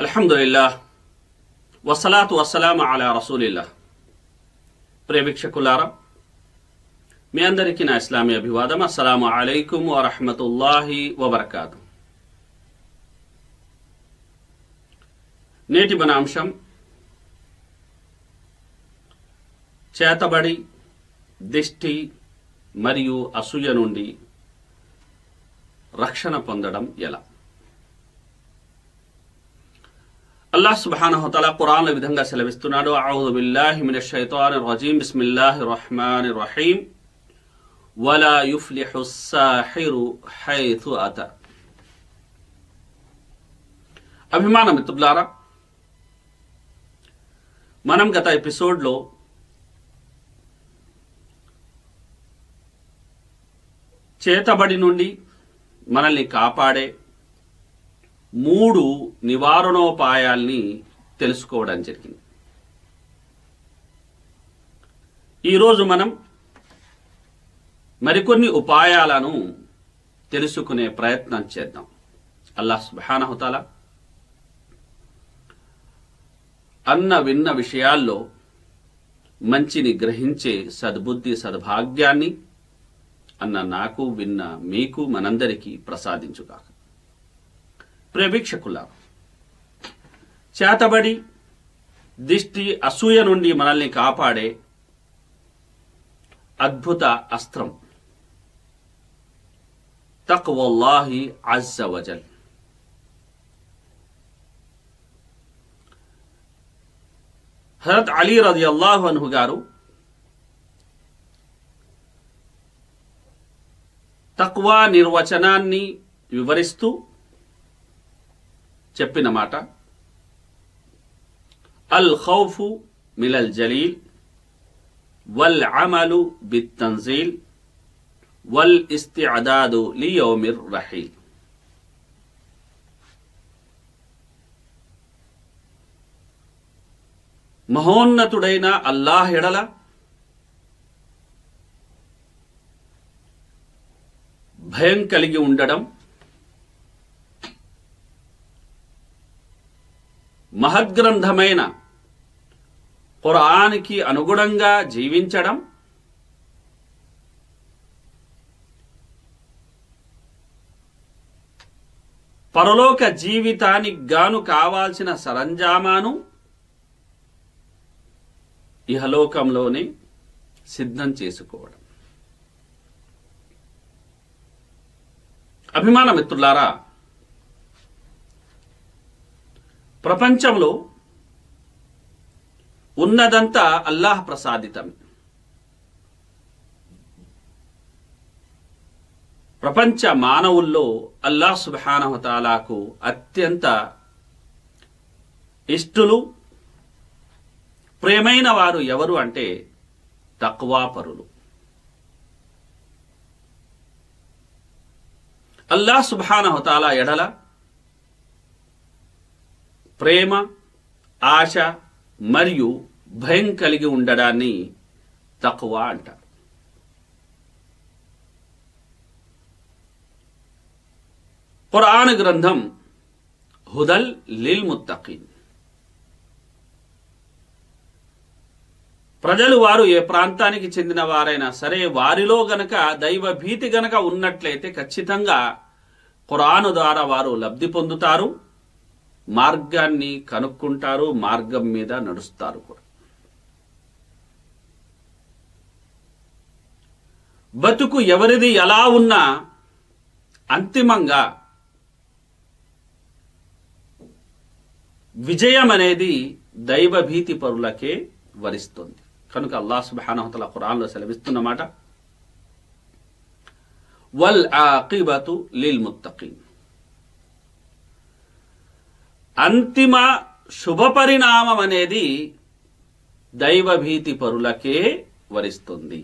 అల్హమ్దుల్లాహ్ వసలాతు వసలాం అలా రసూలిల్లా ప్రేమిక్షకులారా మీ అందరికీ నా ఇస్లామీ అభివాదం అస్సలాము అలైకుం వరహమతుల్లాహి వబర్కాతు నేటి మన అంశం చేతబడి దిష్టి మరియు అసూయ నుండి రక్షణ పొందడం ఎలా అల్లాహ్ సుబ్హానహు తఆలా ఖురాన్ లో విధంగా సెలవిస్తున్నాడు అఊదు బిల్లాహి మినష్ షైతానిర్ రజీం బిస్మిల్లాహిర్ రహ్మానిర్ రహీం వలా యుఫ్లిహు సాహిరు హైతు అత అభిమాన మిత్రులారా మనం గత ఎపిసోడ్లో చేతబడి నుండి మనల్ని కాపాడే మూడు నివారణోపాయాల్ని తెలుసుకోవడం జరిగింది ఈరోజు మనం మరికొన్ని ఉపాయాలను తెలుసుకునే ప్రయత్నం చేద్దాం అల్లాహ్ సుబానహుతాల అన్న విన్న విషయాల్లో మంచిని గ్రహించే సద్బుద్ధి సద్భాగ్యాన్ని అన్న నాకు విన్న మీకు మనందరికీ ప్రసాదించుగాక ప్రేవీక్షకుల చేతబడి దిష్టి అసూయ నుండి మనల్ని కాపాడే అద్భుత అస్త్రం తక్వల్లాహి అజ్జ వజల్ హరత్ అలీ రది అల్లాహు అన్హు గారు తక్వా నిర్వచనాన్ని వివరిస్తూ చెప్పిన మాట అల్ ఖౌఫు మిలల్ జలీల్ వల్ అమలు బిత్తన్జీల్ వల్ ఇస్తిఅదాదు లియౌమిర్ రహీల్ మహోన్నతుడైన అల్లాహ్ ఎడల భయం కలిగి ఉండడం మహద్గ్రంథమైన ఖురానికి అనుగుణంగా జీవించడం పరలోక జీవితానికి గాను కావాల్సిన సరంజామాను ఇహలోకంలోనే సిద్ధం చేసుకోవడం అభిమాన మిత్రులారా ప్రపంచంలో ఉన్నదంతా అల్లాహ్ ప్రసాదితం ప్రపంచ మానవుల్లో అల్లాహ్ సుబానహతాలాకు అత్యంత ఇష్టులు ప్రేమైన వారు ఎవరు అంటే తక్వా పరులు అల్లాహ్ సుబానహతాలా ఎడల ప్రేమ ఆశ మరియు భయం కలిగి ఉండడాన్ని తక్కువ అంటారు ఖురాన్ గ్రంథం హుదల్ లిల్ ముత్తఖీన్ ప్రజలు వారు ఏ ప్రాంతానికి చెందిన వారైనా సరే వారిలో గనక దైవ భీతి గనక ఉన్నట్లయితే ఖచ్చితంగా ఖురాను ద్వారా వారు లబ్ధి పొందుతారు మార్గాన్ని కనుక్కుంటారు మార్గం మీద నడుస్తారు కూడా బతుకు ఎవరిది ఎలా ఉన్నా అంతిమంగా విజయం అనేది దైవభీతి పరులకే వరిస్తుంది కనుక అల్లాహ్ సుబానహతల ఖురాన్లో సెలవిస్తున్నమాట వల్ ఆకిబతు లిల్ ముత్తఖీన్ అంతిమ శుభ పరిణామం అనేది దైవభీతి పరులకే వరిస్తుంది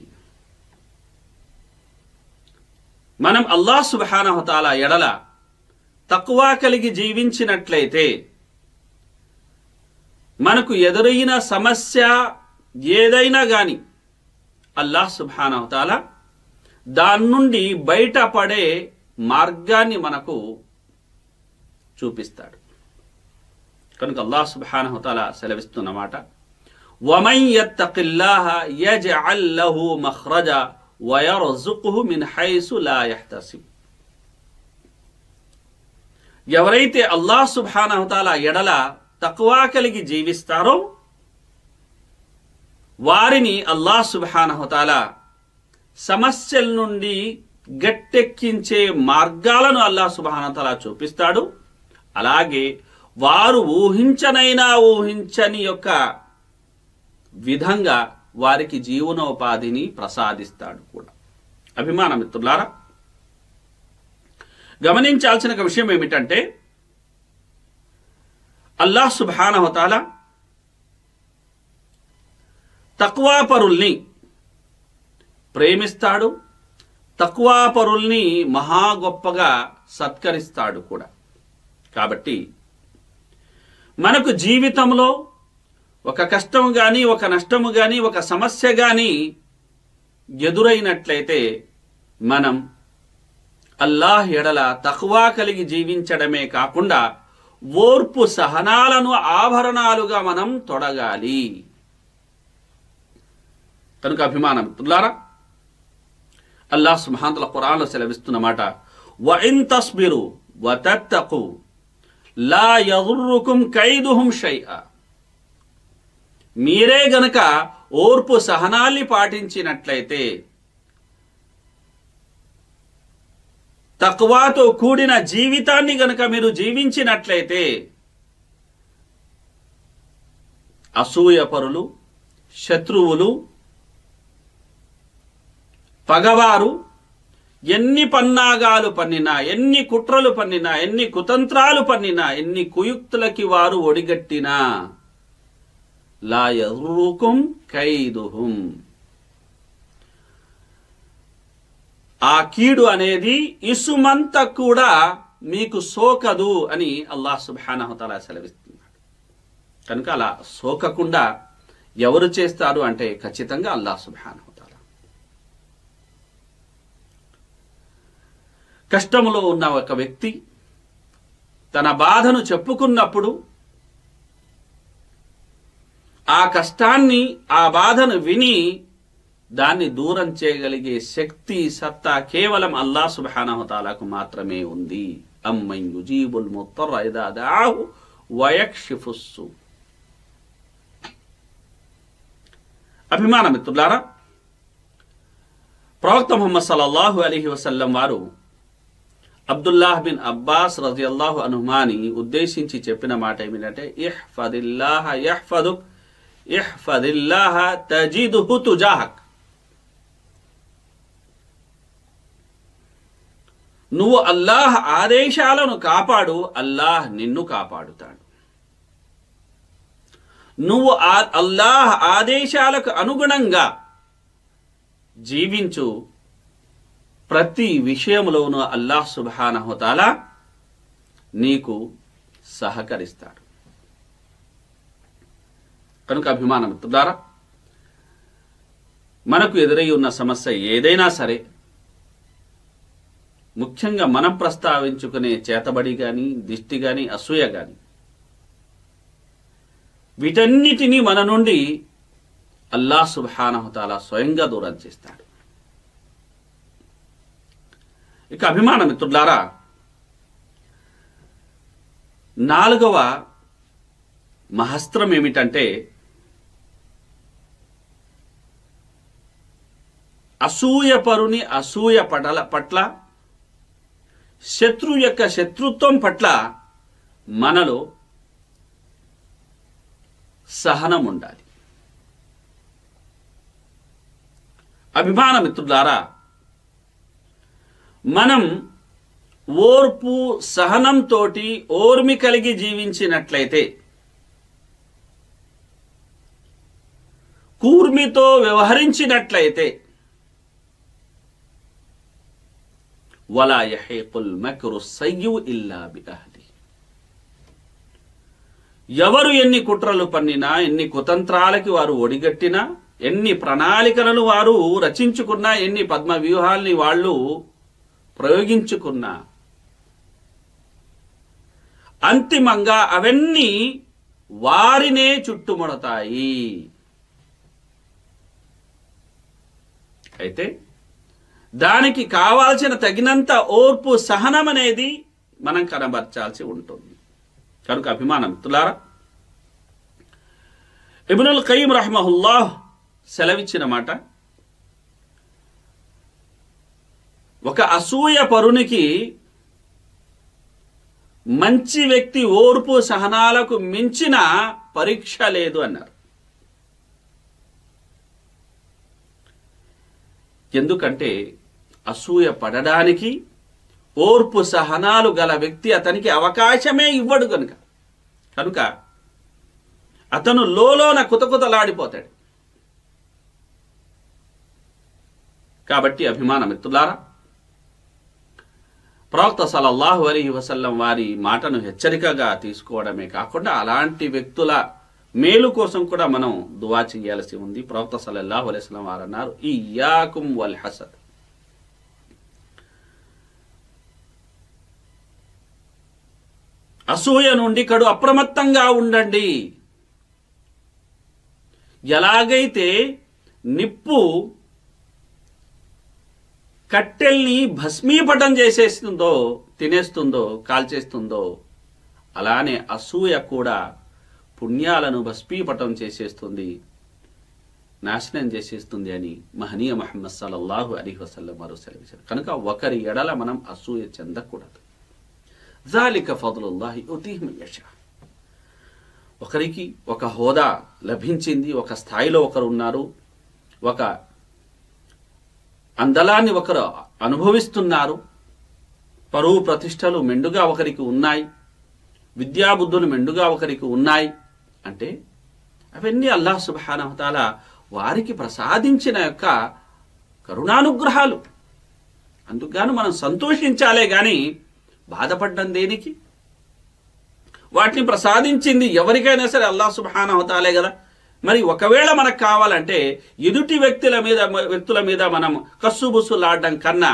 మనం అల్లాహ్ సుబానహతాల ఎడల తక్కువ కలిగి జీవించినట్లయితే మనకు ఎదురైన సమస్య ఏదైనా గాని అల్లాహ్ సుబానహతాల దాని నుండి బయటపడే మార్గాన్ని మనకు చూపిస్తాడు కనుక అల్లాహ్ సుబ్హానహు తాలా సెలవిస్తున్నమాట వమన్ యత్తఖిల్లాహ యజ్అల్ లహు మఖ్రజా వయర్జుకుహు మిన్ హైసు లా యహ్తసిబ్ ఎవరైతే అల్లాహ్ సుబ్హానహు తాలా ఎడల తక్వా కలిగి జీవిస్తారో వారిని అల్లాహ్ సుబ్హానహు తాలా సమస్యల నుండి గట్టెక్కించే మార్గాలను అల్లాహ్ సుబ్హానహు తాలా చూపిస్తాడు అలాగే వారు ఊహించనైనా ఊహించని యొక్క విధంగా వారికి జీవనోపాధిని ప్రసాదిస్తాడు కూడా అభిమాన మిత్రులారా గమనించాల్సిన ఒక విషయం ఏమిటంటే అల్లాహ్ సుబానహతాల తక్వా పరుల్ని ప్రేమిస్తాడు తక్వా పరుల్ని మహా గొప్పగా సత్కరిస్తాడు కూడా కాబట్టి మనకు జీవితంలో ఒక కష్టము కానీ ఒక నష్టము కానీ ఒక సమస్య కానీ ఎదురైనట్లయితే మనం అల్లాహ్ ఎడల తక్వా కలిగి జీవించడమే కాకుండా ఓర్పు సహనాలను ఆభరణాలుగా మనం తొడగాలి కనుక అభిమానం మిత్రులారా అల్లాహ్ సుబ్హానతల ఖురాన్లో సెలవిస్తున్నమాట వ ఇన్ తస్బిరు వ తత్తకు లా యదుర్రుకుం కైదుహుం షై'a మీరే గనక ఓర్పు సహనాల్ని పాటించినట్లయితే తక్వాతో కూడిన జీవితాన్ని గనక మీరు జీవించినట్లయితే అసూయపరులు శత్రువులు పగవారు ఎన్ని పన్నాగాలు పన్నినా ఎన్ని కుట్రలు పన్నినా ఎన్ని కుతంత్రాలు పన్నినా ఎన్ని కుయుక్తులకి వారు ఒడిగట్టినా లా యర్రుకుం కైదుహుం ఆ కీడు అనేది ఇసుమంత కూడా మీకు సోకదు అని అల్లాహ్ సుబ్హానహుతాలా సెలవిస్తున్నాడు కనుక అలా సోకకుండా ఎవరు చేస్తారు అంటే ఖచ్చితంగా అల్లాహ్ సుబ్హానహుతాలా కష్టములో ఉన్న ఒక వ్యక్తి తన బాధను చెప్పుకున్నప్పుడు ఆ కష్టాన్ని ఆ బాధను విని దాన్ని దూరం చేయగలిగే శక్తి సత్తా కేవలం అల్లా సుబానహతాలకు మాత్రమే ఉంది అమ్మన్ యుజీబుల్ ముత్తర్ ఇదా దాహు వయక్షిఫుస్సు అభిమాన మిత్రులారా ప్రవక్త ముహమ్మద్ సల్లల్లాహు అలీహి వసల్లం వారు అబ్దుల్లాహ్ బిన్ అబ్బాస్ రజియల్లాహు అనుమాని ఉద్దేశించి చెప్పిన మాట ఏమిటంటే ఇహ్ఫదిల్లాహ యహ్ఫదుక్ ఇహ్ఫదిల్లాహ తజిదుహు తుజాహక్ నువ్వు అల్లాహ్ ఆదేశాలను కాపాడు అల్లాహ్ నిన్ను కాపాడుతాడు నువ్వు ఆ- అల్లాహ్ ఆదేశాలకు అనుగుణంగా జీవించు ప్రతి విషయంలోనూ అల్లాహ్ సుబానహుతాల నీకు సహకరిస్తాడు కనుక అభిమానం మిత్రులారా మనకు ఎదురై ఉన్న సమస్య ఏదైనా సరే ముఖ్యంగా మనం ప్రస్తావించుకునే చేతబడి కానీ దిష్టి కానీ అసూయ కానీ వీటన్నిటినీ మన నుండి అల్లా సుబానహుతాల స్వయంగా దూరం చేస్తాడు ఇక అభిమాన మిత్రులారా నాలుగవ మహస్త్రం ఏమిటంటే అసూయపరుని అసూయ పటల పట్ల శత్రు యొక్క శత్రుత్వం పట్ల మనలో సహనం ఉండాలి అభిమాన మిత్రులారా మనం ఓర్పు సహనంతోటి ఓర్మి కలిగి జీవించినట్లయితే కూర్మితో వ్యవహరించినట్లయితే వలా యహీకుల్ మక్రు సయ్యు ఇల్లా బిఅహ్లి ఎవరు ఎన్ని కుట్రలు పన్నినా ఎన్ని కుతంత్రాలకి వారు ఒడిగట్టినా ఎన్ని ప్రణాళికలను వారు రచించుకున్నా ఎన్ని పద్మ వ్యూహాల్ని వాళ్ళు ప్రయోగించుకున్నా అంతిమంగా అవన్నీ వారినే చుట్టుముడతాయి అయితే దానికి కావాల్సిన తగినంత ఓర్పు సహనం అనేది మనం కనబర్చాల్సి ఉంటుంది కనుక అభిమానం మిత్రులారా ఇబ్నుల్ కయ్యం రహమహుల్లాహ్ సెలవిచ్చిన మాట ఒక అసూయ పరునికి మంచి వ్యక్తి ఓర్పు సహనాలకు మించిన పరీక్ష లేదు అన్నారు ఎందుకంటే అసూయ పడడానికి ఓర్పు సహనాలు గల వ్యక్తి అతనికి అవకాశమే ఇవ్వడు కనుక కనుక అతను లోలోన కుతకుతలాడిపోతాడు కాబట్టి అభిమాన మిత్రులారా ప్రవక్త సలల్లాహు అలీ వసల్లం వారి మాటను హెచ్చరికగా తీసుకోవడమే కాకుండా అలాంటి వ్యక్తుల మేలు కోసం కూడా మనం దువా చేయాల్సి ఉంది ప్రవక్త సల్లల్లాహు అలైహి వసల్లం వారు అన్నారు ఈ యాకుం వల్ హసద్ అసూయ నుండి కడు అప్రమత్తంగా ఉండండి ఎలాగైతే నిప్పు కట్టెల్ని భస్మీపటం చేసేస్తుందో తినేస్తుందో కాల్చేస్తుందో అలానే అసూయ కూడా పుణ్యాలను భస్మీపటం చేసేస్తుంది నాశనం చేసేస్తుంది అని మహనీయ మహమ్మద్ సల్లల్లాహు అలీ వసల్లం వారు సెలవించారు కనుక ఒకరి ఎడల మనం అసూయ చెందకూడదు జాలిక ఫదులుల్లాహి ఉతీహ్ యషా ఒకరికి ఒక హోదా లభించింది ఒక స్థాయిలో ఒకరు ఉన్నారు ఒక అందలాన్ని ఒకరు అనుభవిస్తున్నారు పరువు ప్రతిష్టలు మెండుగా ఒకరికి ఉన్నాయి విద్యాబుద్ధులు మెండుగా ఒకరికి ఉన్నాయి అంటే అవన్నీ అల్లాహ్ సుబానవతాల వారికి ప్రసాదించిన యొక్క కరుణానుగ్రహాలు అందుకుగాను మనం సంతోషించాలే గాని బాధపడ్డం దేనికి వాటిని ప్రసాదించింది ఎవరికైనా సరే అల్లాహ్ సుబానవతాలే కదా మరి ఒకవేళ మనకు కావాలంటే ఎదుటి వ్యక్తుల మీద వ్యక్తుల మీద మనం కస్సుబుస్సులాడడం కన్నా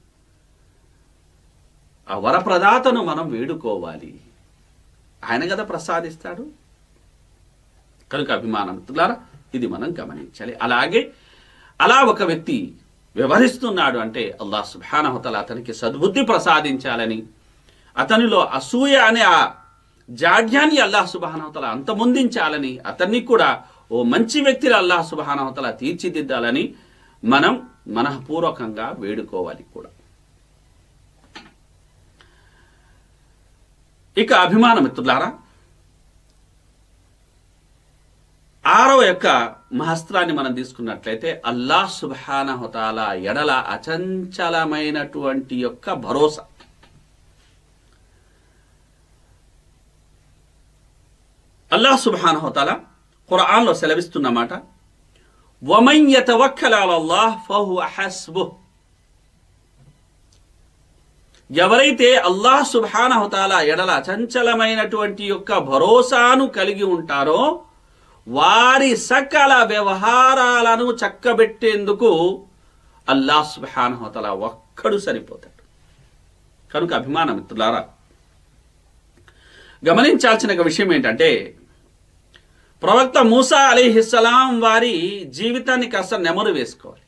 ఆ వరప్రదాతను మనం వేడుకోవాలి ఆయన కదా ప్రసాదిస్తాడు కనుక అభిమానం మిత్రులారా ఇది మనం గమనించాలి అలాగే అలా ఒక వ్యక్తి వ్యవహరిస్తున్నాడు అంటే అల్లాహ్ సుబానహతల అతనికి సద్బుద్ధి ప్రసాదించాలని అతనిలో అసూయ అనే ఆ జాడ్యాన్ని అల్లాహ్ సుబానవతల అంతమొందించాలని అతన్ని కూడా ఓ మంచి వ్యక్తిని అల్లాహ్ సుబానవతల తీర్చిదిద్దాలని మనం మనఃపూర్వకంగా వేడుకోవాలి కూడా ఇక అభిమాన మిత్రులారా ఆరవ యొక్క మహస్త్రాన్ని మనం తీసుకున్నట్లయితే అల్లాహ్ సుబానహతాల ఎడల అచంచలమైనటువంటి యొక్క భరోసా అల్లాహ్ సుబానహతాల ఖురాన్లో సెలవిస్తున్నమాట వమన్ యతవక్కల అలల్లాహ్ ఫహువ హస్బుహ్ ఎవరైతే అల్లాహ్ సుబానహతాల ఎడల అచంచలమైనటువంటి యొక్క భరోసాను కలిగి ఉంటారో వారి సకల వ్యవహారాలను చక్కబెట్టేందుకు అల్లాహ్ సుబానహతల ఒక్కడు సరిపోతాడు కనుక అభిమాన మిత్రులారా గమనించాల్సిన ఒక విషయం ఏంటంటే ప్రవక్త మూసా అలీహిస్సలాం వారి జీవితాన్ని కాస్త నెమరు వేసుకోవాలి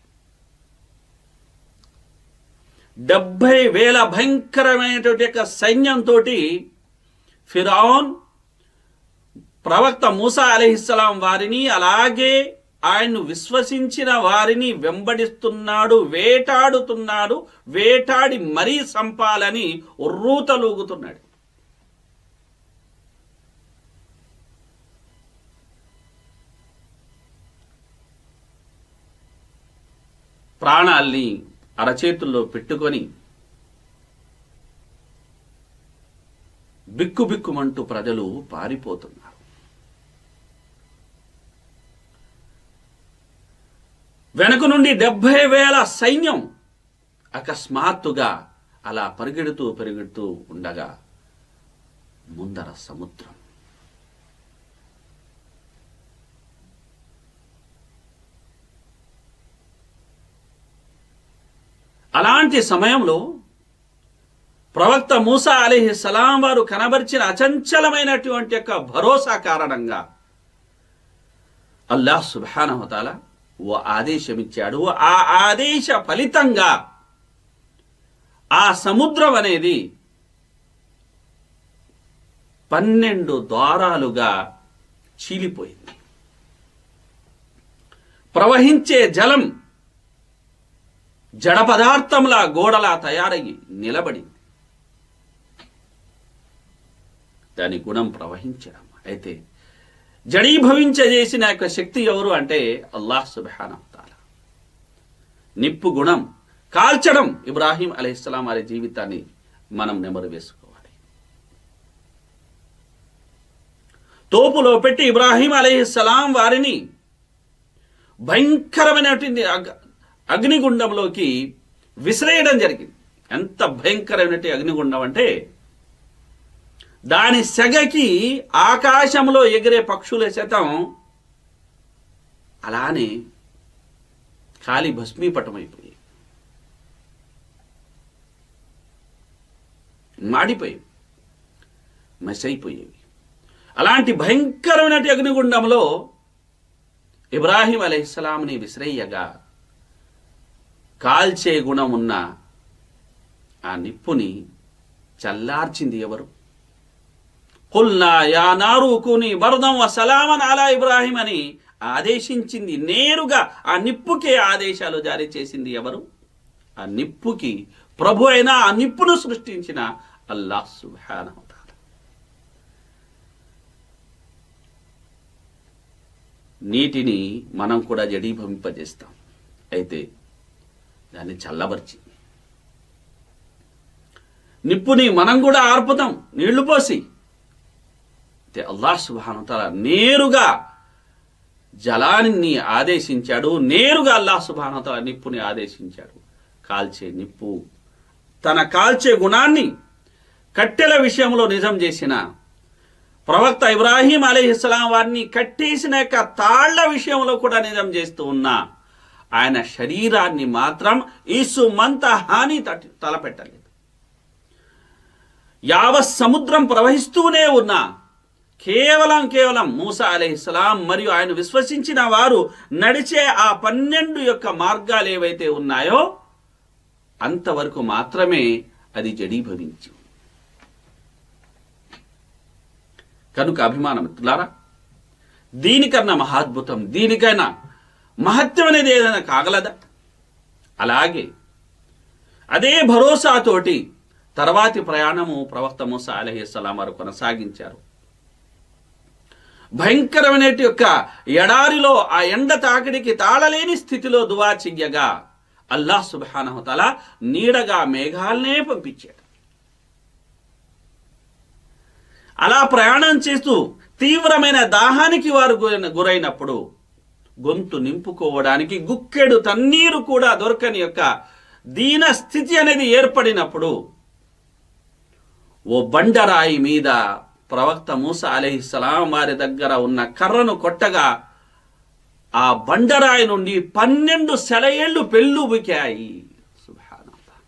డెబ్బై వేల భయంకరమైనటువంటి యొక్క సైన్యంతో ఫిరాన్ ప్రవక్త మూసా అలీహిస్సలాం వారిని అలాగే ఆయన్ను విశ్వసించిన వారిని వెంబడిస్తున్నాడు వేటాడుతున్నాడు వేటాడి మరీ సంపాలని ఉర్రూతలూగుతున్నాడు ప్రాణాల్ని అరచేతుల్లో పెట్టుకొని బిక్కుబిక్కుమంటూ ప్రజలు పారిపోతున్నారు వెనక నుండి డెబ్బై వేల సైన్యం అకస్మాత్తుగా అలా పరిగెడుతూ పరిగెడుతూ ఉండగా ముందర సముద్రం అలాంటి సమయంలో ప్రవక్త మూసా అలీహి సలాం వారు కనబరిచిన అచంచలమైనటువంటి యొక్క భరోసా కారణంగా అల్లాహ్ సుబానహతాల ఓ ఆదేశం ఇచ్చాడు ఆ ఆదేశ ఫలితంగా ఆ సముద్రం అనేది పన్నెండు ద్వారాలుగా చీలిపోయింది ప్రవహించే జలం జడ పదార్థంలా గోడలా తయారయ్యి నిలబడింది దాని గుణం ప్రవహించడం అయితే జడీభవించజేసిన యొక్క శక్తి ఎవరు అంటే అల్లాహ్ సుబానవతాల నిప్పు గుణం కాల్చడం ఇబ్రాహీం అలైహిస్సలాం వారి జీవితాన్ని మనం నెమరు వేసుకోవాలి తోపులో పెట్టి ఇబ్రాహీం అలైహిస్సలాం వారిని భయంకరమైనటువంటి అగ్- అగ్నిగుండంలోకి విసిరేయడం జరిగింది ఎంత భయంకరమైనటువంటి అగ్నిగుండం అంటే దాని సెగకి ఆకాశంలో ఎగిరే పక్షుల శాతం అలానే ఖాళీ భస్మీపటమైపోయి మాడిపోయేవి మసైపోయేవి అలాంటి భయంకరమైనటువంటి అగ్నిగుండంలో ఇబ్రాహీం అలైహిస్సలాంని విసిరయ్యగా కాల్చే గుణం ఉన్న ఆ నిప్పుని చల్లార్చింది ఎవరు కుల్నా యా నారు కుని బరదం వ సలామన్ అలా ఇబ్రాహిం అని ఆదేశించింది నేరుగా ఆ నిప్పుకే ఆదేశాలు జారీ చేసింది ఎవరు ఆ నిప్పుకి ప్రభు అయిన ఆ నిప్పును సృష్టించిన అల్లాహ్ సుబ్హానహు తాలా నీటిని మనం కూడా జడీభవింపజేస్తాం అయితే దాన్ని చల్లబరిచి నిప్పుని మనం కూడా ఆర్పుతాం నీళ్లు పోసి అయితే అల్లాహ్ సుబ్హానహు తాలా నేరుగా జలాన్ని ఆదేశించాడు నేరుగా అల్లాహ్ సుబ్హానహు తాలా నిప్పుని ఆదేశించాడు కాల్చే నిప్పు తన కాల్చే గుణాన్ని కట్టెల విషయంలో నిజం చేసిన ప్రవక్త ఇబ్రాహీం అలీహిస్లాం వారిని కట్టేసిన యొక్క తాళ్ల విషయంలో కూడా నిజం చేస్తూ ఉన్నా ఆయన శరీరాన్ని మాత్రం ఈసుమంత హాని తట- తలపెట్టలేదు యావత్ సముద్రం ప్రవహిస్తూనే ఉన్నా కేవలం కేవలం మూసా అలీహిస్లాం మరియు ఆయన విశ్వసించిన వారు నడిచే ఆ పన్నెండు యొక్క మార్గాలు ఏవైతే ఉన్నాయో అంతవరకు మాత్రమే అది జడీభవించు కనుక అభిమానం మిత్రులారా దీనికన్నా మహాద్భుతం దీనికైనా మహత్యం అనేది ఏదైనా కాగలదా అలాగే అదే భరోసాతోటి తర్వాతి ప్రయాణము ప్రవక్త మూసా అలహిస్సలాం వారు కొనసాగించారు భయంకరమైన యొక్క ఎడారిలో ఆ ఎండ తాకిడికి తాళలేని స్థితిలో దువా చెయ్యగా అల్లాహ్ సుబానహతల నీడగా మేఘాలనే పంపించాడు అలా ప్రయాణం చేస్తూ తీవ్రమైన దాహానికి వారు గురైన- గురైనప్పుడు గొంతు నింపుకోవడానికి గుక్కెడు తన్నీరు కూడా దొరకని యొక్క దీన స్థితి అనేది ఏర్పడినప్పుడు ఓ బండరాయి మీద ప్రవక్త మూస అలీహిస్సలాం వారి దగ్గర ఉన్న కర్రను కొట్టగా ఆ బండరాయి నుండి పన్నెండు సెలయేళ్లు పెళ్ళుబికాయి సుబ్హానల్లాహ్.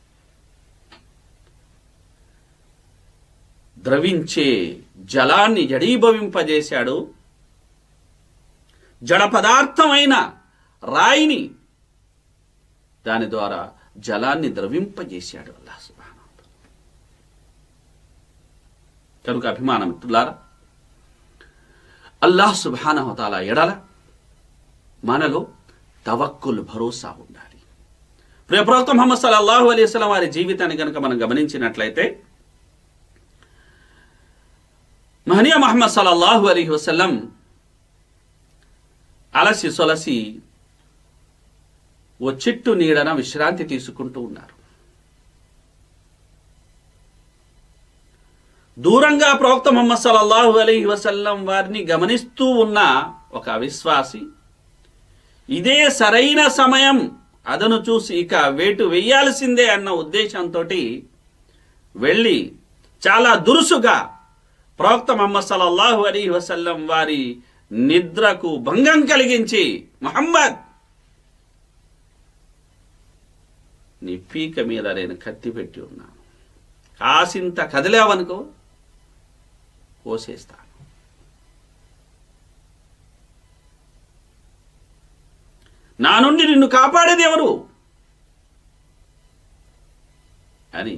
ద్రవించే జలాన్ని జడీభవింపజేశాడు జడ పదార్థమైన రాయిని దాని ద్వారా జలాన్ని ద్రవింపజేశాడు అల్లాహ్ సుబ్హానహు వతఆలా. కనుక అభిమానం మిత్రులారా అల్లాహ్ సుబానహతాల ఎడల మనలో తవక్కుల్ భరోసా ఉండాలి ప్రియ ప్రవక్త ముహమ్మద్ సల్లల్లాహు అలైహి వసల్లం వారి జీవితాన్ని కనుక మనం గమనించినట్లయితే మహనీయ మహమ్మద్ సల్లల్లాహు అలైహి వసల్లం అలసి సొలసి ఓ చెట్టు నీడన విశ్రాంతి తీసుకుంటూ ఉన్నారు దూరంగా ప్రవక్త ముహమ్మద్ సల్లల్లాహు అలైహి వసల్లం వారిని గమనిస్తూ ఉన్న ఒక అవిశ్వాసి ఇదే సరైన సమయం అదను చూసి ఇక వేటు వేయాల్సిందే అన్న ఉద్దేశంతో వెళ్ళి చాలా దురుసుగా ప్రవక్త ముహమ్మద్ సల్లల్లాహు అలైహి వసల్లం వారి నిద్రకు భంగం కలిగించి మహమ్మద్ నీ పీక మీద నేను కత్తి పెట్టి ఉన్నాను కాసింత కదిలావనుకో కోసేస్తాను నా నుండి నిన్ను కాపాడేది ఎవరు అని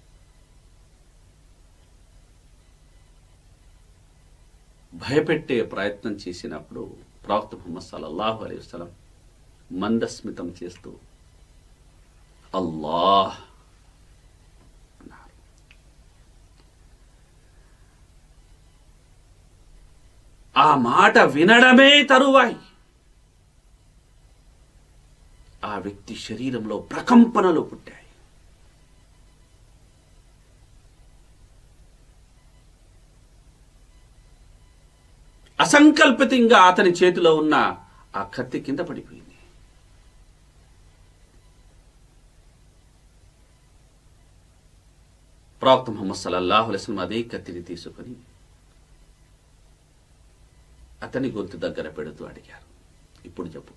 భయపెట్టే ప్రయత్నం చేసినప్పుడు ప్రవక్త ముహమ్మద్ సల్లల్లాహు అలైహి వసల్లం మందస్మితం చేస్తూ అల్లాహ్ అన్నారు ఆ మాట వినడమే తరువాయి ఆ వ్యక్తి శరీరంలో ప్రకంపనలు పుట్టాయి అసంకల్పితంగా అతని చేతిలో ఉన్న ఆ కత్తి కింద పడిపోయింది ప్రవక్త ముహమ్మద్ సల్లల్లాహు అలైహి వసల్లం అదే కత్తిని తీసుకొని అతని గొంతు దగ్గర పెడుతూ అడిగారు ఇప్పుడు చెప్పు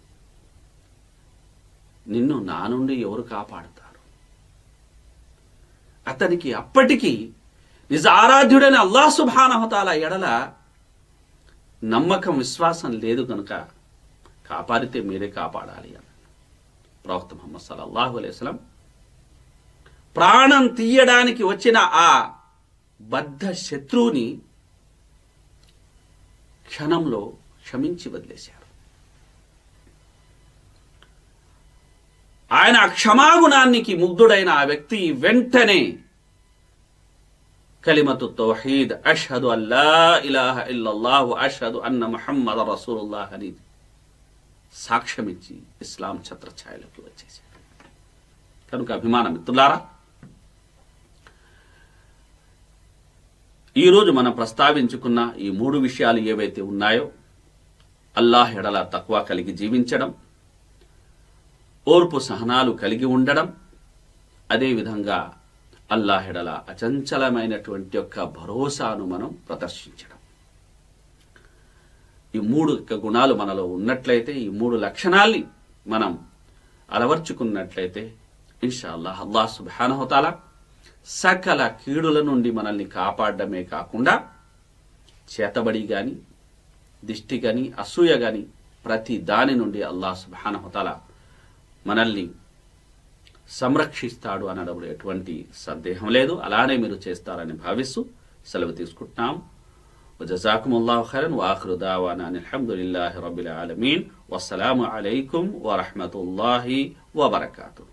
నిన్ను నా నుండి ఎవరు కాపాడుతారు అతనికి అప్పటికి నిజ ఆరాధ్యుడైన అల్లా సుభానహతాల ఎడల నమ్మకం విశ్వాసం లేదు కనుక కాపాడితే మీరే కాపాడాలి అని ప్రవక్త ముహమ్మద్ సల్లల్లాహు అలైహి వసల్లం ప్రాణం తీయడానికి వచ్చిన ఆ బద్ధ శత్రువుని క్షణంలో క్షమించి వదిలేశారు ఆయన ఆ క్షమాగుణానికి ముగ్ధుడైన ఆ వ్యక్తి వెంటనే కలిమతు తౌహీద్ అష్హదు అల్లా ఇలాహ ఇల్లల్లాహు అష్హదు అన్న ముహమ్మద్ రసూలుల్లాహ్ అని సాక్ష్యమిచ్చి ఇస్లాం ఛత్రఛాయలోకి వచ్చేసారు కనుక అభిమాన మిత్రులారా ఈరోజు మనం ప్రస్తావించుకున్న ఈ మూడు విషయాలు ఏవైతే ఉన్నాయో అల్లాహ్ ఎడల తక్కువ కలిగి జీవించడం ఓర్పు సహనాలు కలిగి ఉండడం అదేవిధంగా అల్లాహ్ ఎడల అచంచలమైనటువంటి యొక్క భరోసాను మనం ప్రదర్శించడం ఈ మూడు యొక్క గుణాలు మనలో ఉన్నట్లయితే ఈ మూడు లక్షణాల్ని మనం అలవర్చుకున్నట్లయితే ఇన్షా అల్లాహ్ అల్లాహ్ సుబానహతాల సకల కీడుల నుండి మనల్ని కాపాడడమే కాకుండా చేతబడి గాని దిష్టి గాని అసూయ గాని ప్రతి దాని నుండి అల్లాహ్ సుబానహతాల మనల్ని సంరక్షిస్తాడు అనడంలో ఎటువంటి సందేహం లేదు అలానే మీరు చేస్తారని భావిస్తూ సెలవు తీసుకుంటున్నాం وجزاكم الله خيرا واخر دعوانا ان الحمد لله رب العالمين والسلام عليكم ورحمه الله وبركاته